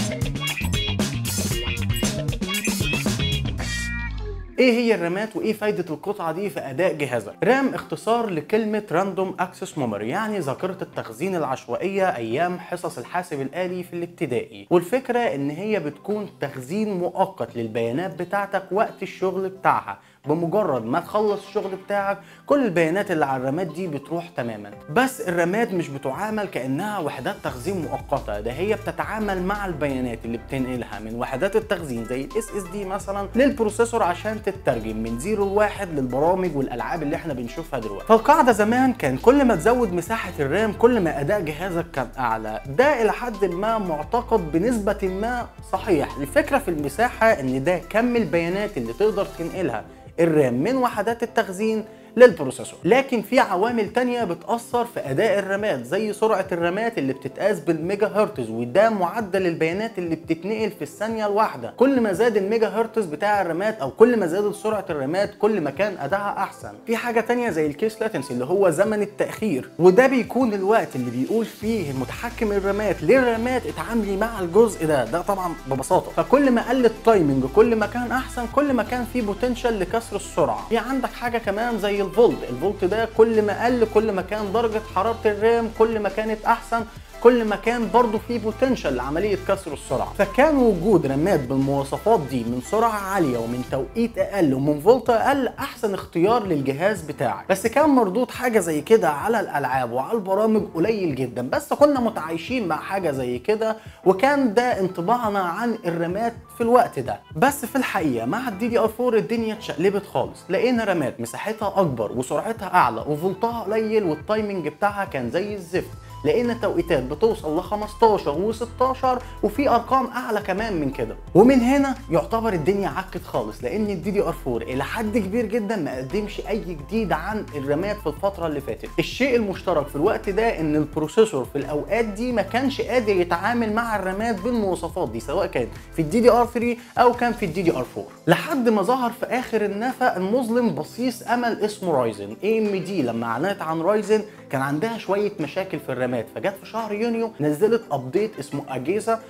ايه هي الرامات وايه فايده القطعه دي في اداء جهازك رام اختصار لكلمه راندوم اكسس ميموري يعني ذاكره التخزين العشوائيه ايام حصص الحاسب الالي في الابتدائي والفكره ان هي بتكون تخزين مؤقت للبيانات بتاعتك وقت الشغل بتاعها بمجرد ما تخلص الشغل بتاعك كل البيانات اللي على الرامات دي بتروح تماما بس الرامات مش بتعامل كانها وحدات تخزين مؤقته ده هي بتتعامل مع البيانات اللي بتنقلها من وحدات التخزين زي الاس اس دي مثلا للبروسيسور عشان تترجم من زيرو لواحد للبرامج والالعاب اللي احنا بنشوفها دلوقتي فالقاعده زمان كان كل ما تزود مساحه الرام كل ما اداء جهازك كان اعلى ده الى حد ما معتقد بنسبه ما صحيح الفكره في المساحه ان ده كم البيانات اللي تقدر تنقلها الرام من وحدات التخزين للبروسيسور لكن في عوامل تانية بتأثر في أداء الرامات زي سرعة الرامات اللي بتتقاس بالميجا هرتز وده معدل البيانات اللي بتتنقل في الثانية الواحدة كل ما زاد الميجا هرتز بتاع الرامات أو كل ما زادت سرعة الرامات كل ما كان أداءها أحسن في حاجة تانية زي الكيس لاتنسي اللي هو زمن التأخير وده بيكون الوقت اللي بيقول فيه متحكم الرامات للرامات اتعاملي مع الجزء ده ده طبعا ببساطة فكل ما قل التايمنج كل ما كان أحسن كل ما كان في بوتنشال لكسر السرعة في عندك حاجة كمان زي الفولت الفولت ده كل ما قل كل ما كان درجة حرارة الرام كل ما كانت أحسن كل ما كان برضه في بوتنشال لعمليه كسر السرعه فكان وجود رامات بالمواصفات دي من سرعه عاليه ومن توقيت اقل ومن فولت اقل احسن اختيار للجهاز بتاعك بس كان مردود حاجه زي كده على الالعاب وعلى البرامج قليل جدا بس كنا متعايشين مع حاجه زي كده وكان ده انطباعنا عن الرامات في الوقت ده بس في الحقيقه مع الدي دي ار 4 الدنيا اتشقلبت خالص لقينا رامات مساحتها اكبر وسرعتها اعلى وفولتها قليل والتايمنج بتاعها كان زي الزفت لقينا توقيتات بتوصل ل 15 و16 وفي ارقام اعلى كمان من كده ومن هنا يعتبر الدنيا عكت خالص لان الدي دي ار 4 الى حد كبير جدا ما قدمش اي جديد عن الرامات في الفتره اللي فاتت الشيء المشترك في الوقت ده ان البروسيسور في الاوقات دي ما كانش قادر يتعامل مع الرامات بالمواصفات دي سواء كان في الدي دي ار 3 او كان في الدي دي ار 4 لحد ما ظهر في اخر النفق المظلم بصيص امل اسمه رايزن اي ام دي لما اعلنت عن رايزن كان عندها شويه مشاكل في الرامات فجت في شهر يونيو نزلت ابديت اسمه اجيزا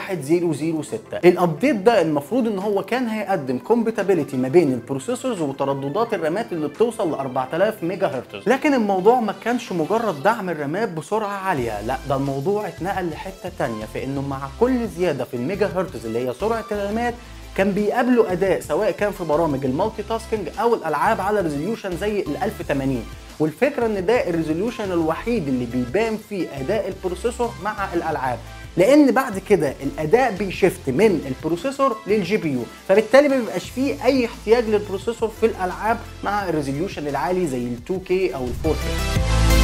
1006 الابديت ده المفروض ان هو كان هيقدم كومباتيبيليتي ما بين البروسيسورز وترددات الرامات اللي بتوصل ل 4000 ميجا هرتز لكن الموضوع ما كانش مجرد دعم الرامات بسرعه عاليه لا ده الموضوع اتنقل لحته تانية في انه مع كل زياده في الميجا هرتز اللي هي سرعه الرامات كان بيقابلوا اداء سواء كان في برامج المالتي تاسكينج او الالعاب على ريزوليوشن زي ال 1080 والفكره ان ده الريزوليوشن الوحيد اللي بيبان فيه اداء البروسيسور مع الالعاب لان بعد كده الاداء بيشفت من البروسيسور للجي بي يو فبالتالي ما بيبقاش فيه اي احتياج للبروسيسور في الالعاب مع الريزوليوشن العالي زي ال 2K او ال 4K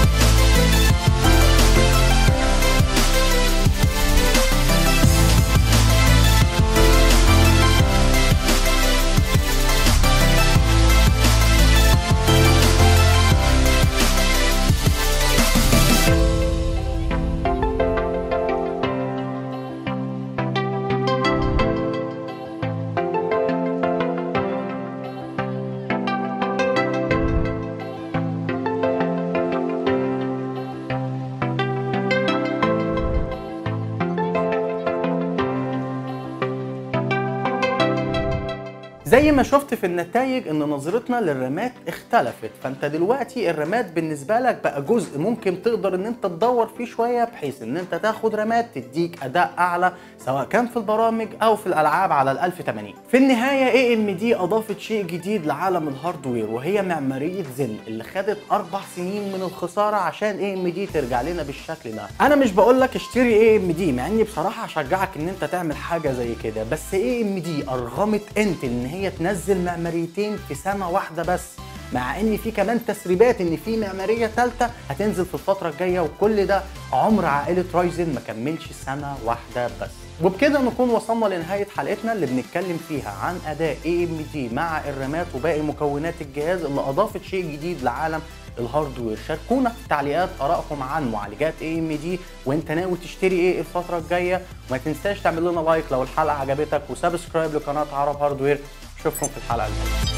زي ما شفت في النتائج ان نظرتنا للرامات اختلفت فانت دلوقتي الرامات بالنسبه لك بقى جزء ممكن تقدر ان انت تدور فيه شويه بحيث ان انت تاخد رامات تديك اداء اعلى سواء كان في البرامج او في الالعاب على ال 1080 في النهايه اي ام دي اضافت شيء جديد لعالم الهاردوير وهي معماريه زن اللي خدت اربع سنين من الخساره عشان اي ام دي ترجع لنا بالشكل ده انا مش بقول لك اشتري اي ام دي مع اني بصراحه هشجعك ان انت تعمل حاجه زي كده بس اي ام دي ارغمت انتل ان هي تنزل معماريتين في سنه واحده بس مع ان في كمان تسريبات ان في معماريه ثالثه هتنزل في الفتره الجايه وكل ده عمر عائله رايزن ما كملش سنه واحده بس وبكده نكون وصلنا لنهايه حلقتنا اللي بنتكلم فيها عن اداء اي ام دي مع الرامات وباقي مكونات الجهاز اللي اضافت شيء جديد لعالم الهاردوير شاركونا في التعليقات ارائكم عن معالجات اي ام دي وانت ناوي تشتري ايه الفتره الجايه وما تنساش تعمل لنا لايك لو الحلقه عجبتك وسبسكرايب لقناه عرب هاردوير اشوفكم في الحلقه الجايه